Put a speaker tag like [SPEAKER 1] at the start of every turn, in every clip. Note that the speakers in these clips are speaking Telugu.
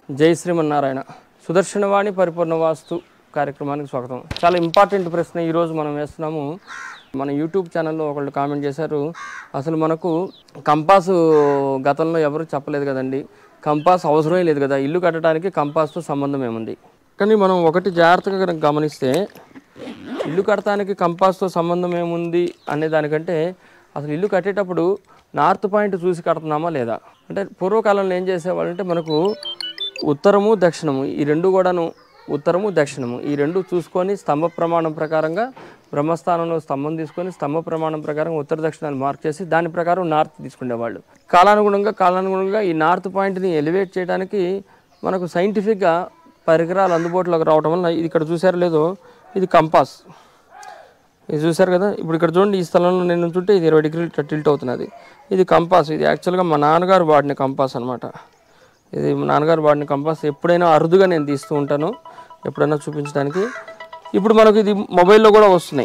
[SPEAKER 1] జై శ్రీమన్నారాయణ సుదర్శనవాణి పరిపూర్ణ వాస్తు కార్యక్రమానికి స్వాగతం చాలా ఇంపార్టెంట్ ప్రశ్న ఈరోజు మనం వేస్తున్నాము మన యూట్యూబ్ ఛానల్లో ఒకళ్ళు కామెంట్ చేశారు అసలు మనకు కంపాసు గతంలో ఎవరు చెప్పలేదు కదండి కంపాస్ అవసరమే లేదు కదా ఇల్లు కట్టడానికి కంపాస్తో సంబంధం ఏముంది కానీ మనం ఒకటి జాగ్రత్తగా కనుక గమనిస్తే ఇల్లు కట్టడానికి కంపాస్తో సంబంధం ఏముంది అనే దానికంటే అసలు ఇల్లు కట్టేటప్పుడు నార్త్ పాయింట్ చూసి కడుతున్నామా లేదా అంటే పూర్వకాలంలో ఏం చేసేవాళ్ళు అంటే మనకు ఉత్తరము దక్షిణము ఈ రెండు కూడాను ఉత్తరము దక్షిణము ఈ రెండు చూసుకొని స్తంభ ప్రమాణం ప్రకారంగా బ్రహ్మస్థానంలో స్తంభం తీసుకొని స్తంభ ప్రమాణం ప్రకారం ఉత్తర దక్షిణాలు మార్క్ చేసి దాని ప్రకారం నార్త్ తీసుకునేవాళ్ళు కాలానుగుణంగా కాలానుగుణంగా ఈ నార్త్ పాయింట్ని ఎలివేట్ చేయడానికి మనకు సైంటిఫిక్గా పరికరాలు అందుబాటులోకి రావడం వల్ల ఇది ఇక్కడ చూసారో లేదో ఇది కంపాస్ ఇది చూసారు కదా ఇప్పుడు ఇక్కడ చూడండి ఈ స్థలంలో నేను చుంటే ఇది ఇరవై డిగ్రీలు ఇట్లా టిల్ట్ అవుతున్నది ఇది కంపాస్ ఇది యాక్చువల్గా మా నాన్నగారు వాడిన కంపాస్ అనమాట ఇది మా నాన్నగారు వాడిన కంపాస్ ఎప్పుడైనా అరుదుగా నేను తీస్తూ ఉంటాను ఎప్పుడైనా చూపించడానికి ఇప్పుడు మనకు ఇది మొబైల్లో కూడా వస్తున్నాయి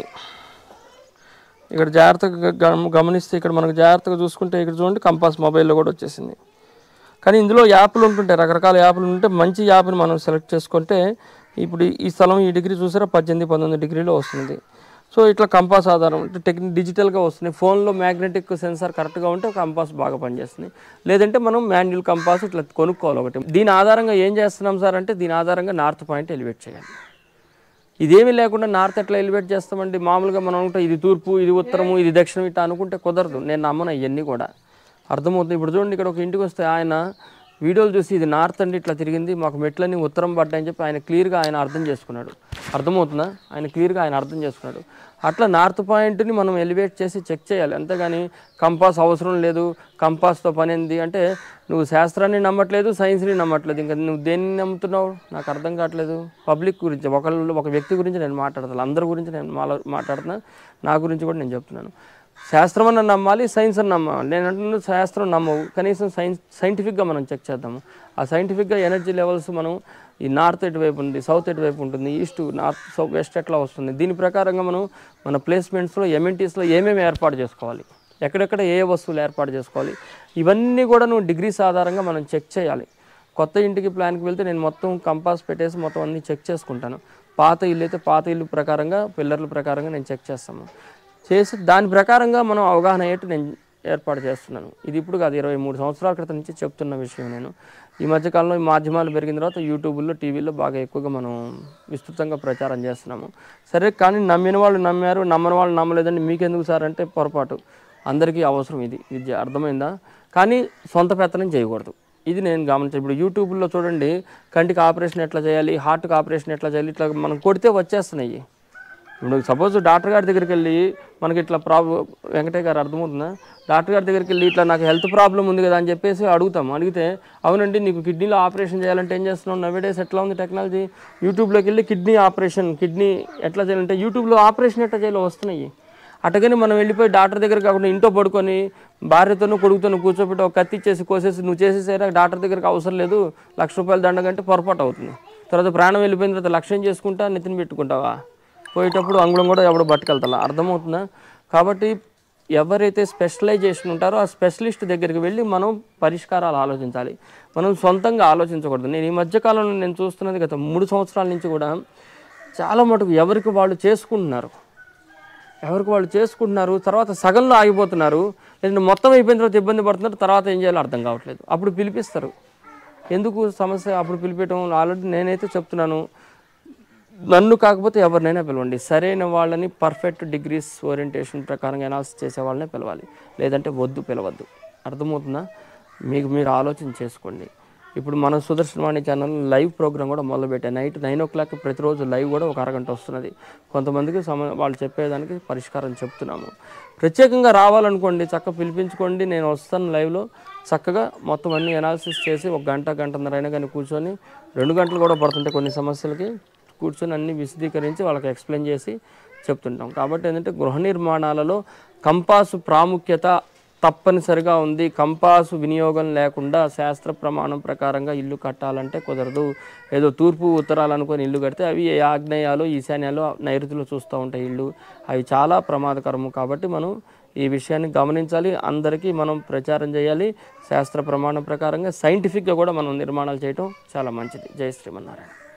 [SPEAKER 1] ఇక్కడ జాగ్రత్తగా గమ- గమనిస్తే ఇక్కడ మనకు జాగ్రత్తగా చూసుకుంటే ఇక్కడ చూడండి కంపాస్ మొబైల్లో కూడా వచ్చేసింది కానీ ఇందులో యాప్లు ఉంటుంటాయి రకరకాల యాప్లు ఉంటే మంచి యాప్ని మనం సెలెక్ట్ చేసుకుంటే ఇప్పుడు ఈ స్థలం ఈ డిగ్రీ చూసారా పద్దెనిమిది పంతొమ్మిది డిగ్రీలో వస్తుంది సో ఇట్లా కంపాస్ ఆధారం అంటే టెక్నిక్ డిజిటల్గా వస్తుంది ఫోన్లో మ్యాగ్నెటిక్ సెన్సార్ కరెక్ట్గా ఉంటే కంపాస్ బాగా పనిచేస్తుంది లేదంటే మనం మాన్యువల్ కంపాస్ ఇట్లా కొనుక్కోవాలి ఒకటి దీని ఆధారంగా ఏం చేస్తున్నాం సార్ అంటే దీని ఆధారంగా నార్త్ పాయింట్ ఎలివేట్ చేయాలి ఇదేమీ లేకుండా నార్త్ ఎట్లా ఎలివేట్ చేస్తామండి మామూలుగా మనం అనుకుంటే ఇది తూర్పు ఇది ఉత్తరము ఇది దక్షిణం ఇట్లా అనుకుంటే కుదరదు నేను నమ్మను ఇవన్నీ కూడా అర్థమవుతుంది ఇప్పుడు చూడండి ఇక్కడ ఒక ఇంటికి వస్తే ఆయన వీడియోలు చూసి ఇది నార్త్ అండి ఇట్లా తిరిగింది మాకు మెట్లన్నీ ఉత్తరం పడ్డాయని చెప్పి ఆయన క్లియర్గా ఆయన అర్థం చేసుకున్నాడు అర్థమవుతుందా ఆయన క్లియర్గా ఆయన అర్థం చేసుకున్నాడు అట్లా నార్త్ పాయింట్ని మనం ఎలివేట్ చేసి చెక్ చేయాలి అంతేగాని కంపాస్ అవసరం లేదు కంపాస్తో పని ఏంది అంటే నువ్వు శాస్త్రాన్ని నమ్మట్లేదు సైన్స్ని నమ్మట్లేదు ఇంకా నువ్వు దేన్ని నమ్ముతున్నావు నాకు అర్థం కావట్లేదు పబ్లిక్ గురించి ఒకళ్ళు ఒక వ్యక్తి గురించి నేను మాట్లాడతాను అందరి గురించి నేను మాల- మాట్లాడుతున్నా నా గురించి కూడా నేను చెప్తున్నాను శాస్త్రం అన్న నమ్మాలి సైన్స్ అని నమ్మాలి నేను అంటున్నాను శాస్త్రం నమ్మవు కనీసం సైన్స్ సైంటిఫిక్గా మనం చెక్ చేద్దాము ఆ సైంటిఫిక్గా ఎనర్జీ లెవెల్స్ మనం ఈ నార్త్ ఎటువైపు ఉంది సౌత్ ఎటువైపు ఉంటుంది ఈస్ట్ నార్త్ సౌత్ వెస్ట్ ఎట్లా వస్తుంది దీని ప్రకారంగా మనం మన ప్లేస్మెంట్స్లో ఎమ్ఎన్టీస్లో ఏమేమి ఏర్పాటు చేసుకోవాలి ఎక్కడెక్కడ ఏ వస్తువులు ఏర్పాటు చేసుకోవాలి ఇవన్నీ కూడా నువ్వు డిగ్రీస్ ఆధారంగా మనం చెక్ చేయాలి కొత్త ఇంటికి ప్లాన్కి వెళ్తే నేను మొత్తం కంపాస్ పెట్టేసి మొత్తం అన్ని చెక్ చేసుకుంటాను పాత ఇల్లు అయితే పాత ఇల్లు ప్రకారంగా పిల్లర్ల ప్రకారంగా నేను చెక్ చేస్తాను చేసి దాని ప్రకారంగా మనం అవగాహన అయ్యేట్టు నేను ఏర్పాటు చేస్తున్నాను ఇది ఇప్పుడు కాదు ఇరవై మూడు సంవత్సరాల క్రితం నుంచి చెప్తున్న విషయం నేను ఈ మధ్యకాలంలో ఈ మాధ్యమాలు పెరిగిన తర్వాత యూట్యూబ్లో టీవీలో బాగా ఎక్కువగా మనం విస్తృతంగా ప్రచారం చేస్తున్నాము సరే కానీ నమ్మిన వాళ్ళు నమ్మారు నమ్మని వాళ్ళు నమ్మలేదండి మీకెందుకు సార్ అంటే పొరపాటు అందరికీ అవసరం ఇది విద్య అర్థమైందా కానీ సొంత పెత్తనం చేయకూడదు ఇది నేను గమనించాను ఇప్పుడు యూట్యూబ్లో చూడండి కంటికి ఆపరేషన్ ఎట్లా చేయాలి హార్ట్కి ఆపరేషన్ ఎట్లా చేయాలి ఇట్లా మనం కొడితే వచ్చేస్తున్నాయి ఇప్పుడు సపోజ్ డాక్టర్ గారి దగ్గరికి వెళ్ళి మనకి ఇట్లా ప్రాబ్లం వెంకటయ్య గారు అర్థమవుతుందా డాక్టర్ గారి దగ్గరికి వెళ్ళి ఇట్లా నాకు హెల్త్ ప్రాబ్లం ఉంది కదా అని చెప్పేసి అడుగుతాం అడిగితే అవునండి నీకు కిడ్నీలో ఆపరేషన్ చేయాలంటే ఏం చేస్తున్నావు నవేడేస్ ఎట్లా ఉంది టెక్నాలజీ యూట్యూబ్లోకి వెళ్ళి కిడ్నీ ఆపరేషన్ కిడ్నీ ఎట్లా చేయాలంటే యూట్యూబ్లో ఆపరేషన్ ఎట్లా చేయాలో వస్తున్నాయి అట్టగానే మనం వెళ్ళిపోయి డాక్టర్ దగ్గర కాకుండా ఇంట్లో పడుకొని భార్యతోనూ కొడుకుతోనూ కూర్చోబెట్టి ఒక కత్తి ఇచ్చేసి కోసేసి నువ్వు చేసేసారా డాక్టర్ దగ్గరికి అవసరం లేదు లక్ష రూపాయలు దండగంటే పొరపాటు అవుతుంది తర్వాత ప్రాణం వెళ్ళిపోయిన తర్వాత లక్ష్యం చేసుకుంటా నెత్తిన పెట్టుకుంటావా పోయేటప్పుడు అంగుళం కూడా ఎవడో పట్టుకెళ్తా అర్థమవుతుందా కాబట్టి ఎవరైతే స్పెషలైజేషన్ ఉంటారో ఆ స్పెషలిస్ట్ దగ్గరికి వెళ్ళి మనం పరిష్కారాలు ఆలోచించాలి మనం సొంతంగా ఆలోచించకూడదు నేను ఈ మధ్యకాలంలో నేను చూస్తున్నది గత మూడు సంవత్సరాల నుంచి కూడా చాలా మటుకు ఎవరికి వాళ్ళు చేసుకుంటున్నారు ఎవరికి వాళ్ళు చేసుకుంటున్నారు తర్వాత సగంలో ఆగిపోతున్నారు లేదంటే మొత్తం అయిపోయిన తర్వాత ఇబ్బంది పడుతున్నారు తర్వాత ఏం చేయాలో అర్థం కావట్లేదు అప్పుడు పిలిపిస్తారు ఎందుకు సమస్య అప్పుడు పిలిపించడం ఆల్రెడీ నేనైతే చెప్తున్నాను నన్ను కాకపోతే ఎవరినైనా పిలవండి సరైన వాళ్ళని పర్ఫెక్ట్ డిగ్రీస్ ఓరియంటేషన్ ప్రకారంగా అనాలిసిస్ చేసే వాళ్ళనే పిలవాలి లేదంటే వద్దు పిలవద్దు అర్థమవుతుందా మీకు మీరు ఆలోచన చేసుకోండి ఇప్పుడు మన సుదర్శనవాణి ఛానల్ లైవ్ ప్రోగ్రామ్ కూడా మొదలుపెట్టాను నైట్ నైన్ ఓ క్లాక్ ప్రతిరోజు లైవ్ కూడా ఒక అరగంట వస్తున్నది కొంతమందికి సమ వాళ్ళు చెప్పేదానికి పరిష్కారం చెప్తున్నాము ప్రత్యేకంగా రావాలనుకోండి చక్కగా పిలిపించుకోండి నేను వస్తాను లైవ్లో చక్కగా మొత్తం అన్ని అనాలిసిస్ చేసి ఒక గంట గంటన్నర అయినా కానీ కూర్చొని రెండు గంటలు కూడా పడుతుంటాయి కొన్ని సమస్యలకి కూర్చొని అన్ని విశదీకరించి వాళ్ళకి ఎక్స్ప్లెయిన్ చేసి చెప్తుంటాం కాబట్టి ఏంటంటే గృహ నిర్మాణాలలో కంపాసు ప్రాముఖ్యత తప్పనిసరిగా ఉంది కంపాసు వినియోగం లేకుండా శాస్త్ర ప్రమాణం ప్రకారంగా ఇల్లు కట్టాలంటే కుదరదు ఏదో తూర్పు ఉత్తరాలు అనుకొని ఇల్లు కడితే అవి ఏ ఆగ్నేయాలు ఈశాన్యాలు నైరుతిలో చూస్తూ ఉంటాయి ఇల్లు అవి చాలా ప్రమాదకరము కాబట్టి మనం ఈ విషయాన్ని గమనించాలి అందరికీ మనం ప్రచారం చేయాలి శాస్త్ర ప్రమాణం ప్రకారంగా సైంటిఫిక్గా కూడా మనం నిర్మాణాలు చేయటం చాలా మంచిది జై శ్రీమన్నారాయణ